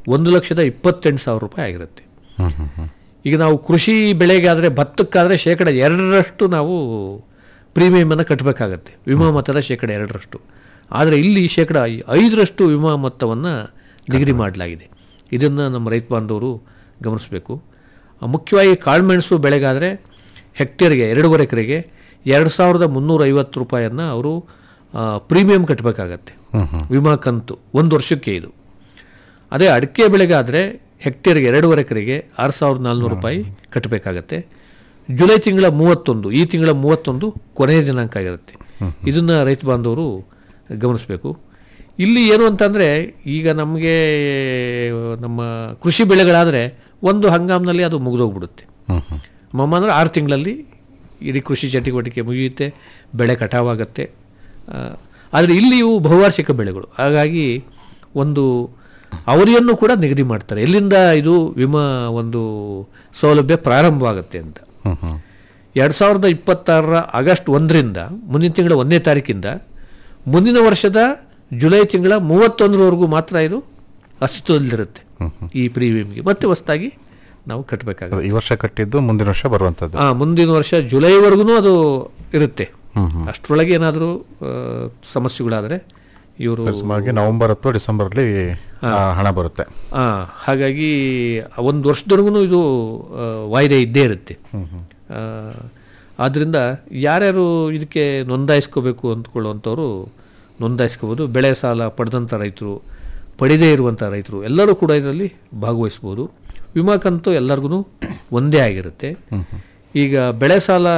ಒಂದು ಲಕ್ಷದ ಇಪ್ಪತ್ತೆಂಟು ಸಾವಿರ ರೂಪಾಯಿ ಆಗಿರುತ್ತೆ ಹ್ಮ್ ಹ್ಮ್ ಹ್ಮ್ ಈಗ ನಾವು ಕೃಷಿ ಬೆಳೆಗಾದರೆ ಭತ್ತಕ್ಕಾದರೆ ಶೇಕಡ ಎರಡರಷ್ಟು ನಾವು ಪ್ರೀಮಿಯಮನ್ನು ಕಟ್ಟಬೇಕಾಗತ್ತೆ ವಿಮಾ ಮೊತ್ತದ ಶೇಕಡ ಎರಡರಷ್ಟು ಆದರೆ ಇಲ್ಲಿ ಶೇಕಡ ಐ- ಐದರಷ್ಟು ವಿಮಾ ಮೊತ್ತವನ್ನು ನಿಗದಿ ಮಾಡಲಾಗಿದೆ ಇದನ್ನು ನಮ್ಮ ರೈತ ಬಾಂಧವರು ಗಮನಿಸಬೇಕು ಆ, ಮುಖ್ಯವಾಗಿ ಕಾಳುಮೆಣಸು ಬೆಳೆಗಾದರೆ ಹೆಕ್ಟೇರ್ಗೆ ಎರಡೂವರೆ ಎಕರೆಗೆ ಎರಡು ಸಾವಿರದ ಮುನ್ನೂರ ಐವತ್ತು ರೂಪಾಯಿಯನ್ನು ಅವರು ಪ್ರೀಮಿಯಂ ಕಟ್ಟಬೇಕಾಗತ್ತೆ ವಿಮಾ ಕಂತು ಒಂದು ವರ್ಷಕ್ಕೆ ಇದು ಅದೇ ಅಡಿಕೆ ಬೆಳೆಗಾದರೆ ಹೆಕ್ಟೇರ್ಗೆ ಎರಡೂವರೆ ಎಕರೆಗೆ ಆರು ಸಾವಿರದ ನಾಲ್ನೂರು ರೂಪಾಯಿ ಕಟ್ಟಬೇಕಾಗತ್ತೆ ಜುಲೈ ತಿಂಗಳ ಮೂವತ್ತೊಂದು ಈ ತಿಂಗಳ ಮೂವತ್ತೊಂದು ಕೊನೆಯ ದಿನಾಂಕ ಆಗಿರುತ್ತೆ ಇದನ್ನು ರೈತ ಬಾಂಧವರು ಗಮನಿಸಬೇಕು ಇಲ್ಲಿ ಏನು ಅಂತಂದರೆ ಈಗ ನಮಗೆ ನಮ್ಮ ಕೃಷಿ ಬೆಳೆಗಳಾದರೆ ಒಂದು ಹಂಗಾಮಿನಲ್ಲಿ ಅದು ಮುಗಿದೋಗ್ಬಿಡುತ್ತೆ ಹ್ಮ್ ಹ್ಮ್ ಮಮ್ಮ ಅಂದರೆ ಆರು ತಿಂಗಳಲ್ಲಿ ಇಡೀ ಕೃಷಿ ಚಟುವಟಿಕೆ ಮುಗಿಯುತ್ತೆ ಬೆಳೆ ಕಟಾವಾಗತ್ತೆ ಆ, ಆದರೆ ಇಲ್ಲಿ ಇವು ಬಹುವಾರ್ಷಿಕ ಬೆಳೆಗಳು ಹಾಗಾಗಿ ಒಂದು ಅವಧಿಯನ್ನು ಕೂಡ ನಿಗದಿ ಮಾಡ್ತಾರೆ ಎಲ್ಲಿಂದ ಇದು ವಿಮಾ ಒಂದು ಸೌಲಭ್ಯ ಪ್ರಾರಂಭವಾಗುತ್ತೆ ಅಂತ ಹ್ಮ್ ಹ್ಮ್ ಎರಡು ಸಾವಿರದ ಇಪ್ಪತ್ತಾರರ ಆಗಸ್ಟ್ ಒಂದರಿಂದ ಮುಂದಿನ ತಿಂಗಳ ಒಂದನೇ ತಾರೀಕಿಂದ ಮುಂದಿನ ವರ್ಷದ ಜುಲೈ ತಿಂಗಳ ಮೂವತ್ತೊಂದರವರೆಗೂ ಮಾತ್ರ ಇದು ಅಸ್ತಿತ್ವದಲ್ಲಿರುತ್ತೆ ಈ ಪ್ರೀಮಿಯಂಗೆ ಮತ್ತೆ ಹೊಸದಾಗಿ ನಾವು ಕಟ್ಟಬೇಕಾಗುತ್ತೆ ಈ ವರ್ಷ ಕಟ್ಟಿದ್ದು ಮುಂದಿನ ವರ್ಷ ಬರುವಂತದ್ದು ಆ ಮುಂದಿನ ವರ್ಷ ಜುಲೈವರೆಗೂ ಅದು ಇರುತ್ತೆ ಹ್ಮ್ ಹ್ಮ್ ಅಷ್ಟರೊಳಗೆ ಏನಾದರೂ ಸಮಸ್ಯೆಗಳಾದರೆ ಇವರು ಸುಮಾರಿಗೆ ನವೆಂಬರ್ ಅಥವಾ ಡಿಸೆಂಬರ್ ಅಲ್ಲಿ ಆ, ಹಣ ಬರುತ್ತೆ ಹಾಗಾಗಿ ಒಂದು ವರ್ಷದವರೆಗೂ ಇದು ಆ, ವಾಯ್ದೆ ಇದ್ದೇ ಇರುತ್ತೆ ಆ, ಆದ್ದರಿಂದ ಯಾರ್ಯಾರು ಇದಕ್ಕೆ ನೋಂದಾಯಿಸ್ಕೋಬೇಕು ಅಂದ್ಕೊಳ್ಳುವಂಥವ್ರು ನೋಂದಾಯಿಸ್ಕೋಬೋದು ಬೆಳೆ ಸಾಲ ಪಡೆದಂಥ ರೈತರು ಪಡೆದೇ ಇರುವಂಥ ರೈತರು ಎಲ್ಲರೂ ಕೂಡ ಇದರಲ್ಲಿ ಭಾಗವಹಿಸ್ಬೋದು ವಿಮಾ ಕಂತು ಎಲ್ಲರಿಗೂ ಒಂದೇ ಆಗಿರುತ್ತೆ ಈಗ ಬೆಳೆ ಸಾಲ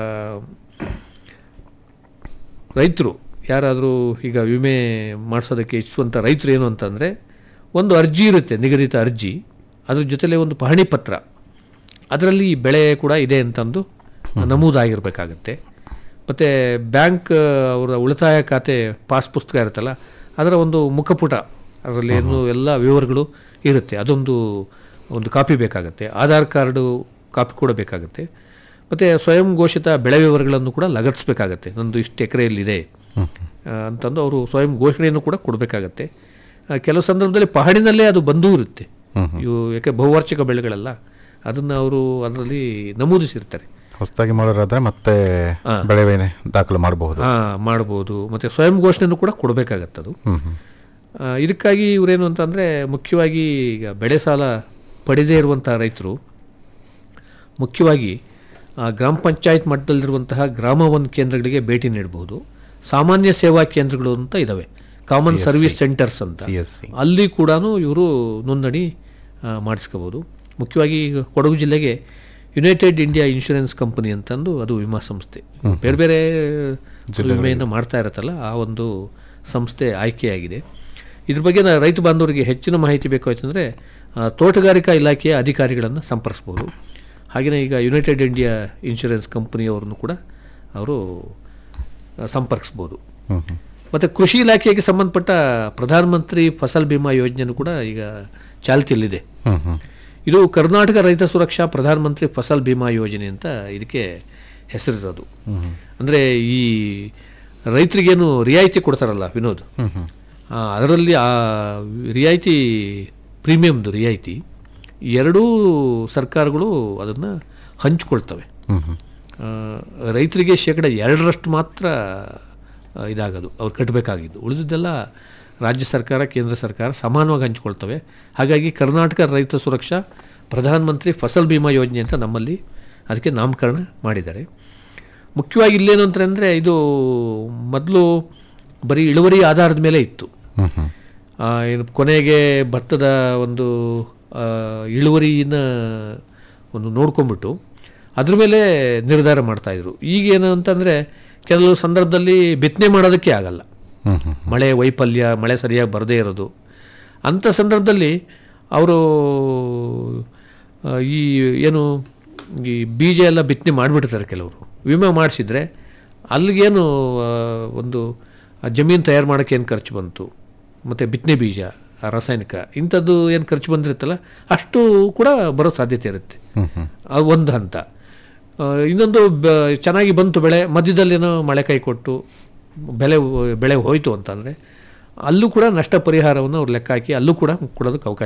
ರೈತರು ಯಾರಾದರೂ ಈಗ ವಿಮೆ ಮಾಡಿಸೋದಕ್ಕೆ ಇಚ್ಛುವಂಥ ರೈತರು ಏನು ಅಂತಂದರೆ ಒಂದು ಅರ್ಜಿ ಇರುತ್ತೆ ನಿಗದಿತ ಅರ್ಜಿ ಅದ್ರ ಜೊತೆಲೆ ಒಂದು ಪಹಣಿ ಪತ್ರ ಅದರಲ್ಲಿ ಈ ಬೆಳೆ ಕೂಡ ಇದೆ ಅಂತಂದು ನಮೂದಾಗಿರಬೇಕಾಗತ್ತೆ ಮತ್ತು ಬ್ಯಾಂಕ್ ಅವರ ಉಳಿತಾಯ ಖಾತೆ ಪಾಸ್ ಪುಸ್ತಕ ಇರುತ್ತಲ್ಲ ಅದರ ಒಂದು ಮುಖಪುಟ ಅದರಲ್ಲಿ ಏನು ಎಲ್ಲ ವಿವರಗಳು ಇರುತ್ತೆ ಅದೊಂದು ಒಂದು ಕಾಪಿ ಬೇಕಾಗುತ್ತೆ ಆಧಾರ್ ಕಾರ್ಡು ಕಾಪಿ ಕೂಡ ಬೇಕಾಗುತ್ತೆ ಮತ್ತು ಸ್ವಯಂ ಘೋಷಿತ ಬೆಳೆ ವಿವರಗಳನ್ನು ಕೂಡ ಲಗತ್ತಿಸ್ಬೇಕಾಗತ್ತೆ ನಂದು ಇಷ್ಟು ಎಕರೆಯಲ್ಲಿದೆ ಆ, ಅಂತಂದು ಅವರು ಸ್ವಯಂ ಘೋಷಣೆಯನ್ನು ಕೂಡ ಕೊಡಬೇಕಾಗತ್ತೆ ಆ, ಕೆಲವು ಸಂದರ್ಭದಲ್ಲಿ ಪಹಣಿನಲ್ಲೇ ಅದು ಬಂದೂ ಇರುತ್ತೆ ಇವು ಯಾಕೆ ಬಹುವಾರ್ಷಿಕ ಬೆಳೆಗಳೆಲ್ಲ ಅದನ್ನು ಅವರು ಅದರಲ್ಲಿ ನಮೂದಿಸಿರ್ತಾರೆ ಹೊಸದಾಗಿ ಮಾಡೋರಾದ್ರೆ ಮತ್ತೆ ಬೆಳೆ ವಿಮೆ ದಾಖಲು ಮಾಡಬಹುದು ಹಾಂ ಮಾಡ್ಬೋದು ಮತ್ತು ಸ್ವಯಂ ಘೋಷಣೆಯನ್ನು ಕೂಡ ಕೊಡಬೇಕಾಗತ್ತದು ಹ್ಮ್ ಹ್ಮ್ ಆ, ಇದಕ್ಕಾಗಿ ಇವರೇನು ಅಂತಂದರೆ ಮುಖ್ಯವಾಗಿ ಈಗ ಬೆಳೆ ಸಾಲ ಪಡೆದೇ ಇರುವಂಥ ರೈತರು ಮುಖ್ಯವಾಗಿ ಆ, ಗ್ರಾಮ ಪಂಚಾಯತ್ ಮಟ್ಟದಲ್ಲಿರುವಂತಹ ಗ್ರಾಮ ಒಂದು ಕೇಂದ್ರಗಳಿಗೆ ಭೇಟಿ ನೀಡಬಹುದು ಸಾಮಾನ್ಯ ಸೇವಾ ಕೇಂದ್ರಗಳು ಅಂತ ಇದ್ದಾವೆ ಕಾಮನ್ ಸರ್ವಿಸ್ ಸೆಂಟರ್ಸ್ ಅಂತ ಸಿ ಎಸ್ ಸಿ ಅಲ್ಲಿ ಕೂಡ ಇವರು ನೋಂದಣಿ ಆ, ಮಾಡಿಸ್ಕೋಬೋದು ಮುಖ್ಯವಾಗಿ ಈಗ ಕೊಡಗು ಜಿಲ್ಲೆಗೆ ಯುನೈಟೆಡ್ ಇಂಡಿಯಾ ಇನ್ಶೂರೆನ್ಸ್ ಕಂಪನಿ ಅಂತಂದು ಅದು ವಿಮಾ ಸಂಸ್ಥೆ ಬೇರೆ ಬೇರೆ ವಿಮೆಯನ್ನು ಮಾಡ್ತಾ ಇರುತ್ತಲ್ಲ ಆ ಒಂದು ಸಂಸ್ಥೆ ಆಯ್ಕೆಯಾಗಿದೆ ಇದ್ರ ಬಗ್ಗೆ ನಾ ರೈತ ಬಾಂಧವರಿಗೆ ಹೆಚ್ಚಿನ ಮಾಹಿತಿ ಬೇಕಾಯ್ತಂದರೆ ತೋಟಗಾರಿಕಾ ಇಲಾಖೆಯ ಅಧಿಕಾರಿಗಳನ್ನು ಸಂಪರ್ಸ್ಬೋದು ಹಾಗೆಯೇ ಈಗ ಯುನೈಟೆಡ್ ಇಂಡಿಯಾ ಇನ್ಶೂರೆನ್ಸ್ ಕಂಪನಿಯವರನ್ನು ಕೂಡ ಅವರು ಆ, ಸಂಪರ್ಕಿಸ್ಬೋದು ಹ್ಮ್ ಹ್ಮ್ ಮತ್ತು ಕೃಷಿ ಇಲಾಖೆಗೆ ಸಂಬಂಧಪಟ್ಟ ಪ್ರಧಾನಮಂತ್ರಿ ಫಸಲ್ ಬಿಮಾ ಯೋಜನೆಯೂ ಕೂಡ ಈಗ ಚಾಲ್ತಿಯಲ್ಲಿದೆ ಹ್ಮ್ ಹ್ಮ್ ಇದು ಕರ್ನಾಟಕ ರೈತ ಸುರಕ್ಷಾ ಪ್ರಧಾನಮಂತ್ರಿ ಫಸಲ್ ಬಿಮಾ ಯೋಜನೆ ಅಂತ ಇದಕ್ಕೆ ಹೆಸರಿರೋದು ಅಂದರೆ ಈ ರೈತರಿಗೇನು ರಿಯಾಯಿತಿ ಕೊಡ್ತಾರಲ್ಲ ವಿನೋದ್ ಆ, ಅದರಲ್ಲಿ ಆ ರಿಯಾಯಿತಿ ಪ್ರೀಮಿಯಮ್ದು ರಿಯಾಯಿತಿ ಎರಡೂ ಸರ್ಕಾರಗಳು ಅದನ್ನು ಹಂಚ್ಕೊಳ್ತವೆ ಹ್ಮ್ ಹ್ಮ್ ಆ, ರೈತರಿಗೆ ಶೇಕಡ ಎರಡರಷ್ಟು ಮಾತ್ರ ಆ, ಇದಾಗೋದು ಅವ್ರು ಕಟ್ಟಬೇಕಾಗಿದ್ದು ಉಳಿದಿದ್ದೆಲ್ಲ ರಾಜ್ಯ ಸರ್ಕಾರ ಕೇಂದ್ರ ಸರ್ಕಾರ ಸಮಾನವಾಗಿ ಹಂಚ್ಕೊಳ್ತವೆ ಹಾಗಾಗಿ ಕರ್ನಾಟಕ ರೈತ ಸುರಕ್ಷಾ ಪ್ರಧಾನಮಂತ್ರಿ ಫಸಲ್ ಬಿಮಾ ಯೋಜನೆ ಅಂತ ನಮ್ಮಲ್ಲಿ ಅದಕ್ಕೆ ನಾಮಕರಣ ಮಾಡಿದ್ದಾರೆ ಮುಖ್ಯವಾಗಿ ಇಲ್ಲೇನು ಅಂತಂದರೆ ಇದು ಮೊದಲು ಬರೀ ಇಳುವರಿ ಆಧಾರದ ಮೇಲೆ ಇತ್ತು ಹ್ಮ್ ಹ್ಮ್ ಆ, ಏನು ಕೊನೆಗೆ ಭತ್ತದ ಒಂದು ಆ, ಇಳುವರಿನ ಒಂದು ನೋಡ್ಕೊಂಬಿಟ್ಟು ಅದ್ರ ಮೇಲೆ ನಿರ್ಧಾರ ಮಾಡ್ತಾಯಿದ್ರು ಈಗೇನು ಅಂತಂದರೆ ಕೆಲವು ಸಂದರ್ಭದಲ್ಲಿ ಬಿತ್ತನೆ ಮಾಡೋದಕ್ಕೆ ಆಗಲ್ಲ ಹ್ಮ್ ಹ್ಮ್ ಮಳೆ ವೈಫಲ್ಯ ಮಳೆ ಸರಿಯಾಗಿ ಬರದೇ ಇರೋದು ಅಂಥ ಸಂದರ್ಭದಲ್ಲಿ ಅವರು ಈ ಏನು ಈ ಬೀಜ ಎಲ್ಲ ಬಿತ್ತನೆ ಮಾಡಿಬಿಡ್ತಾರೆ ಕೆಲವರು ವಿಮೆ ಮಾಡಿಸಿದ್ರೆ ಅಲ್ಲಿಗೇನು ಆ, ಒಂದು ಆ ಜಮೀನು ತಯಾರು ಮಾಡೋಕ್ಕೆ ಏನು ಖರ್ಚು ಬಂತು ಮತ್ತು ಬಿತ್ತನೆ ಬೀಜ ಆ ರಾಸಾಯನಿಕ ಇಂಥದ್ದು ಏನು ಖರ್ಚು ಬಂದಿರುತ್ತಲ್ಲ ಅಷ್ಟು ಕೂಡ ಬರೋ ಸಾಧ್ಯತೆ ಇರುತ್ತೆ ಹ್ಮ್ ಹ್ಮ್ ಅದು ಒಂದು ಹಂತ ಆ, ಇನ್ನೊಂದು ಬ ಚೆನ್ನಾಗಿ ಬಂತು ಬೆಳೆ ಮಧ್ಯದಲ್ಲೇನೋ ಮಳೆ ಕೈ ಕೊಟ್ಟು ಬೆಳೆ ಬೆಳೆ ಹೋಯಿತು ಅಂತಂದರೆ ಅಲ್ಲೂ ಕೂಡ ನಷ್ಟ ಪರಿಹಾರವನ್ನು ಅವ್ರು ಲೆಕ್ಕ ಹಾಕಿ ಅಲ್ಲೂ ಕೂಡ ಕೊಡೋದಕ್ಕೆ ಅವಕಾಶ